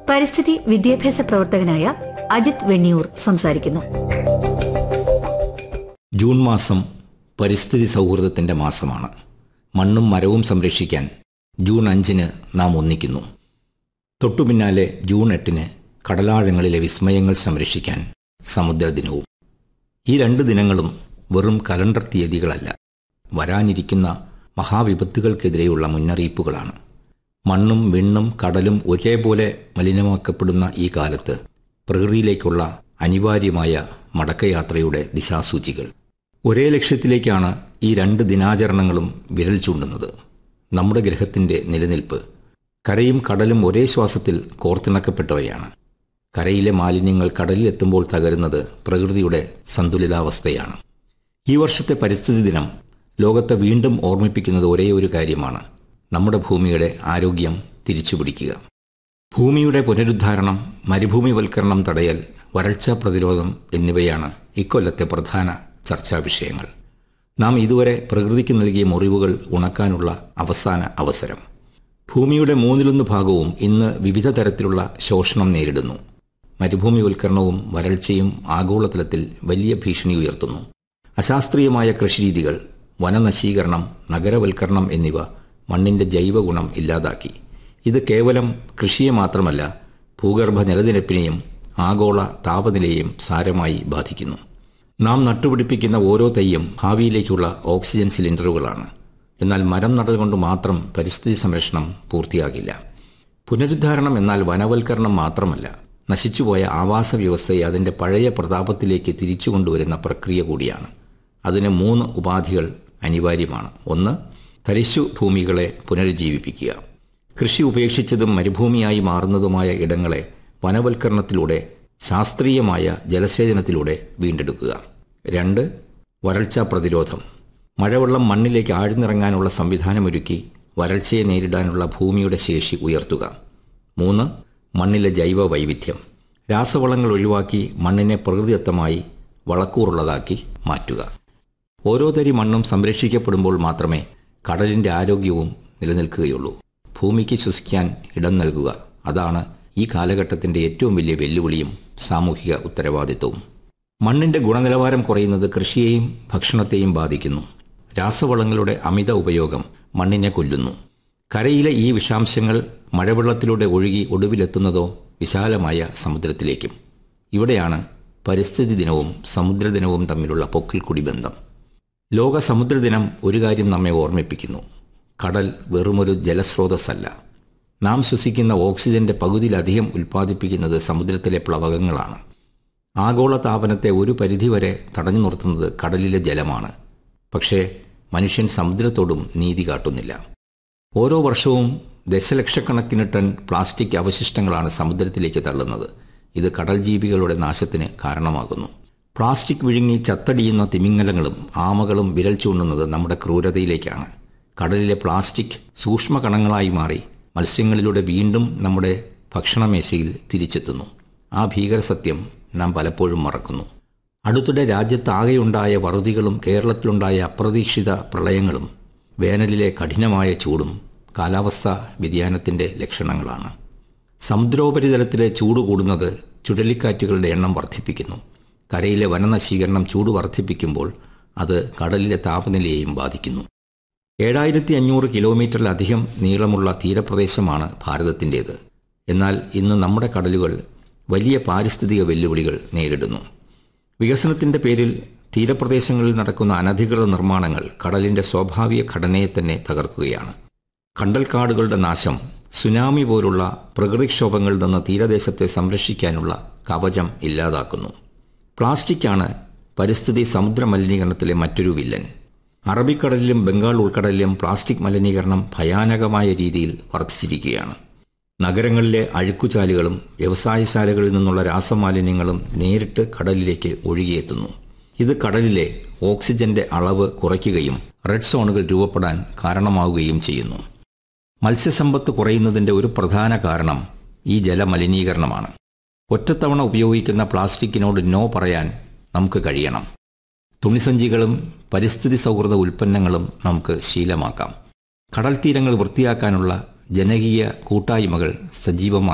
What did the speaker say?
പരിസ്ഥിതി വിദ്യാഭ്യാസ പ്രവർത്തകനായ അജിത് വെണ്ണിയൂർ സംസാരിക്കുന്നു ജൂൺ മാസം പരിസ്ഥിതി സൗഹൃദത്തിന്റെ മാസമാണ് മണ്ണും മരവും സംരക്ഷിക്കാൻ ജൂൺ അഞ്ചിന് നാം ഒന്നിക്കുന്നു തൊട്ടുപിന്നാലെ ജൂൺ എട്ടിന് കടലാഴങ്ങളിലെ വിസ്മയങ്ങൾ സംരക്ഷിക്കാൻ സമുദ്രദിനവും ഈ രണ്ട് ദിനങ്ങളും വെറും കലണ്ടർ തീയതികളല്ല വരാനിരിക്കുന്ന മഹാവിപത്തുകൾക്കെതിരെയുള്ള മുന്നറിയിപ്പുകളാണ് മണ്ണും വിണ്ണും കടലും ഒരേപോലെ മലിനമാക്കപ്പെടുന്ന ഈ കാലത്ത് പ്രകൃതിയിലേക്കുള്ള അനിവാര്യമായ മടക്കയാത്രയുടെ ദിശാസൂചികൾ ഒരേ ലക്ഷ്യത്തിലേക്കാണ് ഈ രണ്ട് ദിനാചരണങ്ങളും വിരൽ ചൂണ്ടുന്നത് നമ്മുടെ ഗ്രഹത്തിന്റെ നിലനിൽപ്പ് കരയും കടലും ഒരേ ശ്വാസത്തിൽ കോർത്തിണക്കപ്പെട്ടവയാണ് കരയിലെ മാലിന്യങ്ങൾ കടലിലെത്തുമ്പോൾ തകരുന്നത് പ്രകൃതിയുടെ സന്തുലിതാവസ്ഥയാണ് ഈ വർഷത്തെ പരിസ്ഥിതി ദിനം ലോകത്തെ വീണ്ടും ഓർമ്മിപ്പിക്കുന്നത് ഒരേ ഒരു കാര്യമാണ് നമ്മുടെ ഭൂമിയുടെ ആരോഗ്യം തിരിച്ചുപിടിക്കുക ഭൂമിയുടെ പുനരുദ്ധാരണം മരുഭൂമിവൽക്കരണം തടയൽ വരൾച്ചാ പ്രതിരോധം എന്നിവയാണ് ഇക്കൊല്ലത്തെ പ്രധാന ചർച്ചാ വിഷയങ്ങൾ നാം ഇതുവരെ പ്രകൃതിക്ക് നൽകിയ മുറിവുകൾ ഉണക്കാനുള്ള അവസാന അവസരം ഭൂമിയുടെ മൂന്നിലൊന്ന് ഭാഗവും ഇന്ന് വിവിധ തരത്തിലുള്ള ശോഷണം നേരിടുന്നു മരുഭൂമിവൽക്കരണവും വരൾച്ചയും ആഗോളതലത്തിൽ വലിയ ഭീഷണി ഉയർത്തുന്നു അശാസ്ത്രീയമായ കൃഷിരീതികൾ വനനശീകരണം നഗരവൽക്കരണം എന്നിവ മണ്ണിന്റെ ജൈവഗുണം ഇല്ലാതാക്കി ഇത് കേവലം കൃഷിയെ മാത്രമല്ല ഭൂഗർഭ ജലനിരപ്പിനെയും ആഗോള താപനിലയെയും സാരമായി ബാധിക്കുന്നു നാം നട്ടുപിടിപ്പിക്കുന്ന ഓരോ തൈയും ഭാവിയിലേക്കുള്ള ഓക്സിജൻ സിലിണ്ടറുകളാണ് എന്നാൽ മരം നടൽ കൊണ്ട് മാത്രം പരിസ്ഥിതി സംരക്ഷണം പൂർത്തിയാകില്ല പുനരുദ്ധാരണം എന്നാൽ വനവൽക്കരണം മാത്രമല്ല നശിച്ചുപോയ ആവാസ വ്യവസ്ഥയെ അതിന്റെ പഴയ പ്രതാപത്തിലേക്ക് തിരിച്ചു കൊണ്ടുവരുന്ന പ്രക്രിയ കൂടിയാണ് അതിന് മൂന്ന് ഉപാധികൾ അനിവാര്യമാണ് ഒന്ന് തരിശു ഭൂമികളെ പുനരുജ്ജീവിപ്പിക്കുക കൃഷി ഉപേക്ഷിച്ചതും മരുഭൂമിയായി മാറുന്നതുമായ ഇടങ്ങളെ വനവൽക്കരണത്തിലൂടെ ശാസ്ത്രീയമായ ജലസേചനത്തിലൂടെ വീണ്ടെടുക്കുക രണ്ട് വരൾച്ചാ പ്രതിരോധം മഴവെള്ളം മണ്ണിലേക്ക് ആഴ്ന്നിറങ്ങാനുള്ള സംവിധാനമൊരുക്കി വരൾച്ചയെ നേരിടാനുള്ള ഭൂമിയുടെ ശേഷി ഉയർത്തുക മൂന്ന് മണ്ണിലെ ജൈവ വൈവിധ്യം രാസവളങ്ങൾ ഒഴിവാക്കി മണ്ണിനെ പ്രകൃതിദത്തമായി വളക്കൂറുള്ളതാക്കി മാറ്റുക ഓരോ തരി മണ്ണും സംരക്ഷിക്കപ്പെടുമ്പോൾ മാത്രമേ കടലിന്റെ ആരോഗ്യവും നിലനിൽക്കുകയുള്ളൂ ഭൂമിക്ക് ശ്വസിക്കാൻ ഇടം നൽകുക അതാണ് ഈ കാലഘട്ടത്തിന്റെ ഏറ്റവും വലിയ വെല്ലുവിളിയും സാമൂഹിക ഉത്തരവാദിത്വവും മണ്ണിന്റെ ഗുണനിലവാരം കുറയുന്നത് കൃഷിയെയും ഭക്ഷണത്തെയും ബാധിക്കുന്നു രാസവളങ്ങളുടെ അമിത ഉപയോഗം മണ്ണിനെ കൊല്ലുന്നു കരയിലെ ഈ വിഷാംശങ്ങൾ മഴവെള്ളത്തിലൂടെ ഒഴുകി ഒടുവിലെത്തുന്നതോ വിശാലമായ സമുദ്രത്തിലേക്കും ഇവിടെയാണ് പരിസ്ഥിതി ദിനവും സമുദ്രദിനവും തമ്മിലുള്ള പൊക്കിൽക്കുടി ബന്ധം ലോക സമുദ്രദിനം ഒരു കാര്യം നമ്മെ ഓർമ്മിപ്പിക്കുന്നു കടൽ വെറുമൊരു ജലസ്രോതസ്സല്ല നാം ശ്വസിക്കുന്ന ഓക്സിജന്റെ പകുതിയിലധികം ഉൽപ്പാദിപ്പിക്കുന്നത് സമുദ്രത്തിലെ പ്ലവകങ്ങളാണ് ആഗോള താപനത്തെ ഒരു പരിധിവരെ തടഞ്ഞു നിർത്തുന്നത് കടലിലെ ജലമാണ് പക്ഷേ മനുഷ്യൻ സമുദ്രത്തോടും നീതി കാട്ടുന്നില്ല ഓരോ വർഷവും ദശലക്ഷക്കണക്കിന് ടൺ പ്ലാസ്റ്റിക് അവശിഷ്ടങ്ങളാണ് സമുദ്രത്തിലേക്ക് തള്ളുന്നത് ഇത് കടൽ ജീവികളുടെ നാശത്തിന് കാരണമാകുന്നു പ്ലാസ്റ്റിക് വിഴുങ്ങി ചത്തടിയുന്ന തിമിംഗലങ്ങളും ആമകളും വിരൽ ചൂണ്ടുന്നത് നമ്മുടെ ക്രൂരതയിലേക്കാണ് കടലിലെ പ്ലാസ്റ്റിക് സൂക്ഷ്മകണങ്ങളായി മാറി മത്സ്യങ്ങളിലൂടെ വീണ്ടും നമ്മുടെ ഭക്ഷണമേശയിൽ തിരിച്ചെത്തുന്നു ആ ഭീകരസത്യം നാം പലപ്പോഴും മറക്കുന്നു അടുത്തിടെ രാജ്യത്താകെയുണ്ടായ വറുതികളും കേരളത്തിലുണ്ടായ അപ്രതീക്ഷിത പ്രളയങ്ങളും വേനലിലെ കഠിനമായ ചൂടും കാലാവസ്ഥാ വ്യതിയാനത്തിന്റെ ലക്ഷണങ്ങളാണ് സമുദ്രോപരിതലത്തിലെ ചൂട് കൂടുന്നത് ചുഴലിക്കാറ്റുകളുടെ എണ്ണം വർദ്ധിപ്പിക്കുന്നു കരയിലെ വനനശീകരണം ചൂട് വർദ്ധിപ്പിക്കുമ്പോൾ അത് കടലിലെ താപനിലയെയും ബാധിക്കുന്നു ഏഴായിരത്തി അഞ്ഞൂറ് കിലോമീറ്ററിലധികം നീളമുള്ള തീരപ്രദേശമാണ് ഭാരതത്തിൻ്റേത് എന്നാൽ ഇന്ന് നമ്മുടെ കടലുകൾ വലിയ പാരിസ്ഥിതിക വെല്ലുവിളികൾ നേരിടുന്നു വികസനത്തിന്റെ പേരിൽ തീരപ്രദേശങ്ങളിൽ നടക്കുന്ന അനധികൃത നിർമ്മാണങ്ങൾ കടലിന്റെ സ്വാഭാവിക ഘടനയെ തന്നെ തകർക്കുകയാണ് കണ്ടൽക്കാടുകളുടെ നാശം സുനാമി പോലുള്ള പ്രകൃതിക്ഷോഭങ്ങളിൽ നിന്ന് തീരദേശത്തെ സംരക്ഷിക്കാനുള്ള കവചം ഇല്ലാതാക്കുന്നു പ്ലാസ്റ്റിക്കാണ് പരിസ്ഥിതി സമുദ്ര മലിനീകരണത്തിലെ മറ്റൊരു വില്ലൻ അറബിക്കടലിലും ബംഗാൾ ഉൾക്കടലിലും പ്ലാസ്റ്റിക് മലിനീകരണം ഭയാനകമായ രീതിയിൽ വർദ്ധിച്ചിരിക്കുകയാണ് നഗരങ്ങളിലെ അഴുക്കുചാലുകളും വ്യവസായശാലകളിൽ നിന്നുള്ള രാസമാലിന്യങ്ങളും നേരിട്ട് കടലിലേക്ക് ഒഴുകിയെത്തുന്നു ഇത് കടലിലെ ഓക്സിജന്റെ അളവ് കുറയ്ക്കുകയും റെഡ് സോണുകൾ രൂപപ്പെടാൻ കാരണമാവുകയും ചെയ്യുന്നു മത്സ്യസമ്പത്ത് കുറയുന്നതിന്റെ ഒരു പ്രധാന കാരണം ഈ ജലമലിനീകരണമാണ് ഒറ്റത്തവണ ഉപയോഗിക്കുന്ന പ്ലാസ്റ്റിക്കിനോട് നോ പറയാൻ നമുക്ക് കഴിയണം തുണിസഞ്ചികളും പരിസ്ഥിതി സൗഹൃദ ഉൽപ്പന്നങ്ങളും നമുക്ക് ശീലമാക്കാം കടൽ തീരങ്ങൾ വൃത്തിയാക്കാനുള്ള ജനകീയ കൂട്ടായ്മകൾ സജീവമാക്കാം